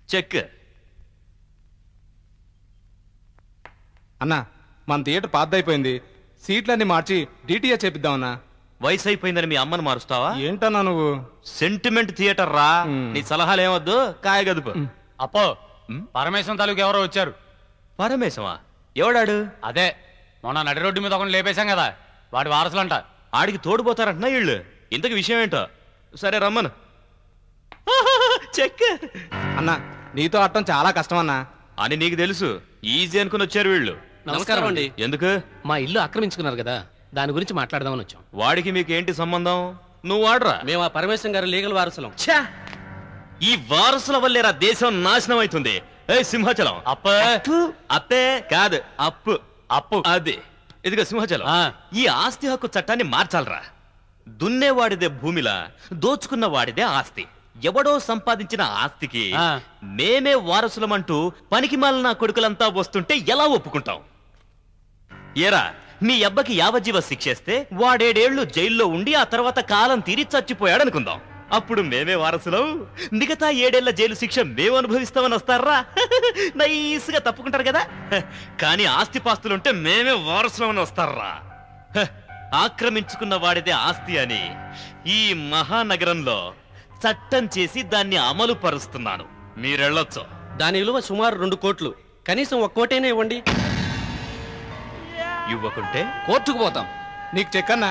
Check అన్నా మన theatre పాతదైపోయింది సీట్లన్నీ మార్చి DTA చేపిద్దామన్నా వయసు అయిపోయిందని మీ అమ్మని మారుస్తావా ఏంటన్నా నువ్వు సెంటిమెంట్ థియేటర్ రా నీ సలహాలు ఏమొద్దు కాయ గదుపు అప్పో పరమేశ్వరం తాలూకు ఎవరో వచ్చారు పరమేశమా ఎవడాడు అదే మొన్న నడి రోడ్డు మీద ఒకరిని లేపేశాం కదా వాడి వారసులంట ఆడికి తోడుపోతారంటున్నా వీళ్ళు ఇంతకు విషయం ఏంటో సరే రమ్మను చెక్ అన్నా నీతో ఆడటం చాలా కష్టం అన్నా అని నీకు తెలుసు ఈజీ అనుకుని వచ్చారు వీళ్ళు నమస్కారం అండి ఎందుకు మా ఇల్లు ఆక్రమించుకున్నారు కదా దాని గురించి మాట్లాడదామని వచ్చాం వాడికి మీకు ఏంటి సంబంధం నువ్వు వాడరా మేము ఆ పరమేశ్వరం గారి లీగల్ వారసులం ఛా! ఈ వారసుల వల్లేరా దేశం నాశనం అవుతుంది ఏ సింహాచలం అప్ప అప్పే కాదు అప్పు అప్పు అది ఇదిగో సింహాచలం ఆ. ఈ ఆస్తి హక్కు చట్టాన్ని మార్చాలరా దున్నేవాడిదే భూమిలా దోచుకున్న వాడిదే ఆస్తి ఎవడో సంపాదించిన ఆస్తికి ఆ. మేమే వారసులమంటూ పనికి మాలిన కొడుకులంతా వస్తుంటే ఎలా ఒప్పుకుంటాం ఏరా మీ అబ్బకి యావజ్జీవ శిక్షేస్తే వాడేడేళ్లు జైల్లో ఉండి ఆ తర్వాత కాలం తీరి చచ్చిపోయాడనుకుందాం అప్పుడు మేమే వారసులం మిగతా ఏడేళ్ల జైలు శిక్ష మేము అనుభవిస్తామని వస్తారా నైస్గా తప్పుకుంటారు కదా కానీ ఆస్తిపాస్తులుంటే మేమే వారసులమని వస్తారా హ, ఆక్రమించుకున్న వాడిదే ఆస్తి అని ఈ మహానగరంలో చట్టం చేసి దాన్ని అమలు పరుస్తున్నాను మీరెళ్ళొచ్చు దాని విలువ సుమారు రెండు కోట్లు కనీసం ఒక కోటైనా ఇవ్వండి ఇవ్వకుంటే కోర్టుకు పోతాం నీకు చెక్ అన్నా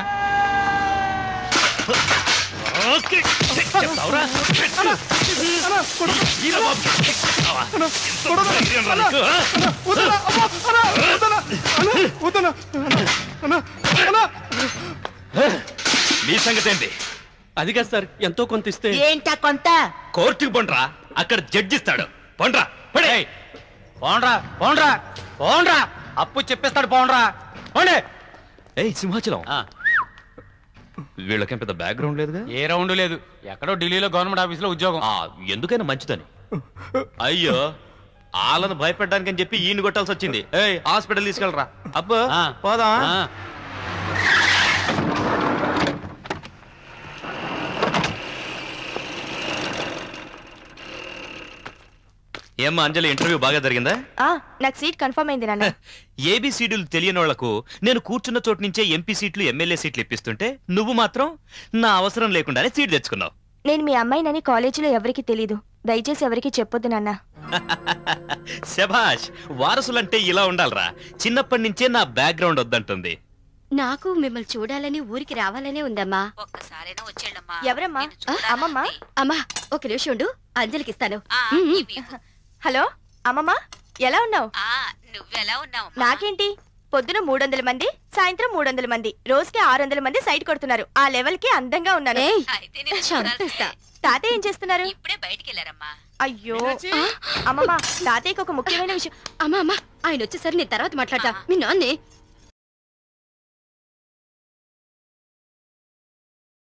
ఓకే. చెప్తావురా? ఈరా బాబు. చెప్తావా? ఎంత ధైర్యం రా నీకు, ఆ? మీ సంగతి ఏంటి అది కాదు సార్ ఎంతో కొంత ఇస్తే ఏంటా కొంత కోర్టుకు పండ్రా అక్కడ జడ్జి ఇస్తాడు పండ్రా పడే పోండ్రా పోండ్రా పోండ్రా అప్పు చెప్పేస్తాడు పోండ్రా పోండి ఏయ్ సింహాచలం ఆ, వీళ్ళకేం పెద్ద బ్యాక్గ్రౌండ్ లేదుగా ఏ రౌండ్ లేదు ఎక్కడో ఢిల్లీలో గవర్నమెంట్ ఆఫీస్ లో ఉద్యోగం ఆ ఎందుకైనా మంచిదని అయ్యో వాళ్ళను భయపెట్టడానికి అని చెప్పి ఈయన కొట్టాల్సి వచ్చింది ఏయ్ హాస్పిటల్ తీసుకెళ్ళరా అబ్బో ఆ. పోదా ఆ, ఏమ్మా అంజలి ఇంటర్వ్యూ బాగా జరిగిందా ఆ నాకు సీట్ కన్ఫర్మ్ అయింది నాన్న ఏబిసిడీలు తెలియని వాళ్లకు నేను కూర్చున్న చోటు నుంచే ఎంపీ సీట్లు ఎమ్మెల్యే సీట్లు ఇప్పిస్తుంటే నువ్వు మాత్రం నా అవసరం లేకుండానే సీట్ తెచ్చుకున్నావు నేను మీ అమ్మాయినని కాలేజీలో ఎవరికి తెలీదు దయచేసి ఎవరికి చెప్పొద్దు నాన్న శభాష్ వారసులంటే ఇలా ఉండాలరా చిన్నప్పటి నుంచే నా బ్యాక్గ్రౌండ్ వద్దంటుంది నాకు మిమ్మల్ని చూడాలని ఊరికి రావాలనే ఉందమ్మా ఒక్కసారైనా వచ్చేళ్ళమ్మా ఎవరమ్మా నిన్ను చూడాలని అమ్మమ్మ ఉంది. అమ్మా ఒక నిమిషం ఉండు అంజలికి ఇస్తాను ఆ, ఉమ్. ఇవి ఇవ్వు. హలో అమ్మమ్మ ఎలా ఉన్నావు ఆ, నువ్వెలా ఉన్నావు నాకేంటి పొద్దున మూడు వందల మంది సాయంత్రం మూడు వందల మంది రోజుకి ఆరు వందల మంది సైట్ కొడుతున్నారు ఆ లెవెల్ కి అందంగా ఉన్నాను ఏయ్ అయితే నేను చంపేస్తా. చూడాల్సిందే. తాతయ్య ఏం చేస్తున్నారు ఇప్పుడే బయటికి వెళ్ళారమ్మా అయ్యో అమ్మమ్మ తాతయ్యకి ఒక ముఖ్యమైన విషయం అమ్మా అమ్మా ఆయన వచ్చేసరి నేను తర్వాత మాట్లాడతా మీ నాన్నే